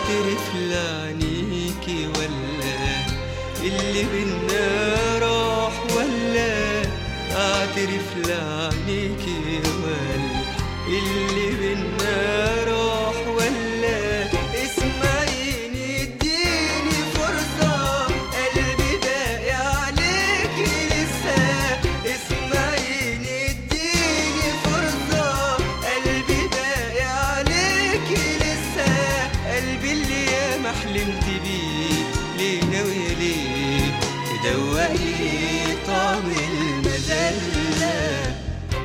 اعترف لعنيكي ولا اللي بينا راح ولا اعترف لعنيكي ولا اللي بينا راح ولا اسمعيني اديني فرصة قلبي باقي عليكي لسه اسمعيني اديني فرصة قلبي باقي عليكي لسه قلبي اللي ياما حلمت بيه ليه ناوية ليه تدوقي طعم المذلة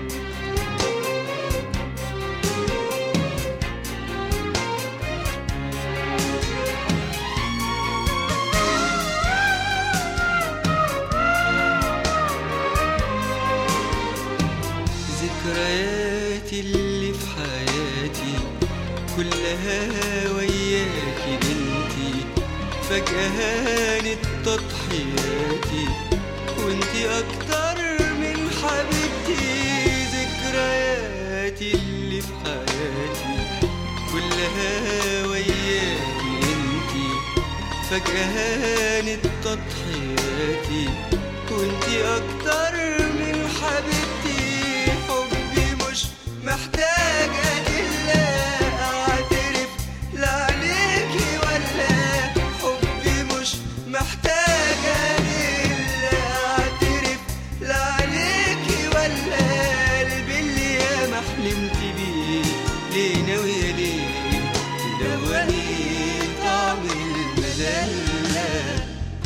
ذكرياتي اللي في حياتي كلها وياكي انتي فجأة هانت تضحياتي وانتي أكتر من حبيبتي ذكرياتي اللي في حياتي كلها وياكي انتي فجأة هانت تضحياتي وانتي أكتر من حبيبتي حبي مش محتاج أدلة أعترف لا عليكي ولا حبي مش محتاج أدلة أعترف لا عليكي ولا قلبي اللي ياما حلمت بيه ليه ناوية ليه تدوقي طعم المذلة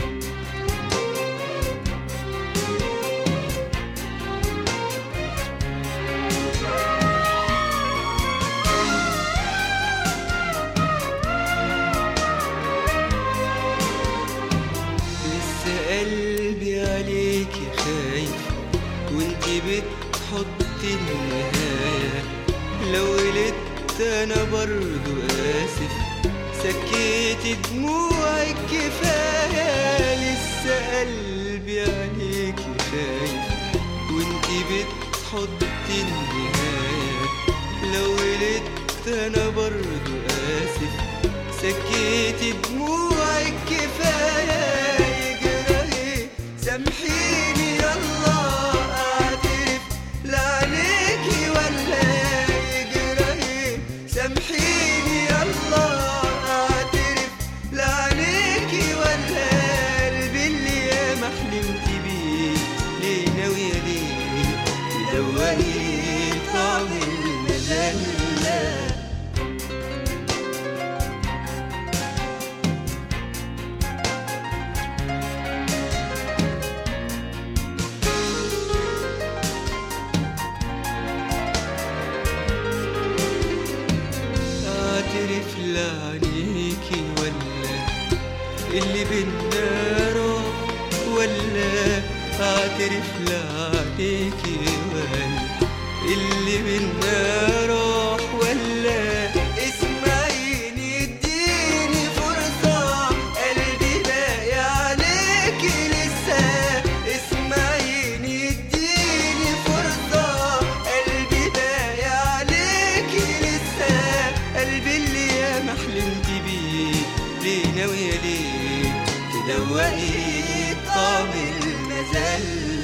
لسه قلبي عليكي خايف وانتي بتحطي النهاية لو غلطت انا برضو اسف سكيتي دموعك كفاية لسه قلبي عليكي خايف وانتي بتحطي النهاية لو غلطت انا برضو اسف سكيتي دموعك كفاية يجري سامحيني يلا اعترف لا عليكي ولا يجري سامحيني يلا اعترف لا عليكي ولا قلبي اللي ياما حلمت بيه ليه ناوية ليه تدوقي طعم المذلة اعترف لعنيكي ولا اللي بينا راح ولا اعترف لعنيكي ولا اللي بينا راح ولا اسمعيني اديني فرصة قلبي باقي عليكي لسه اسمعيني اديني فرصة قلبي باقي عليكي لسه قلبي اللي ياما حلمت بيه ليه ناوية ليه تدوقي طعم المذلة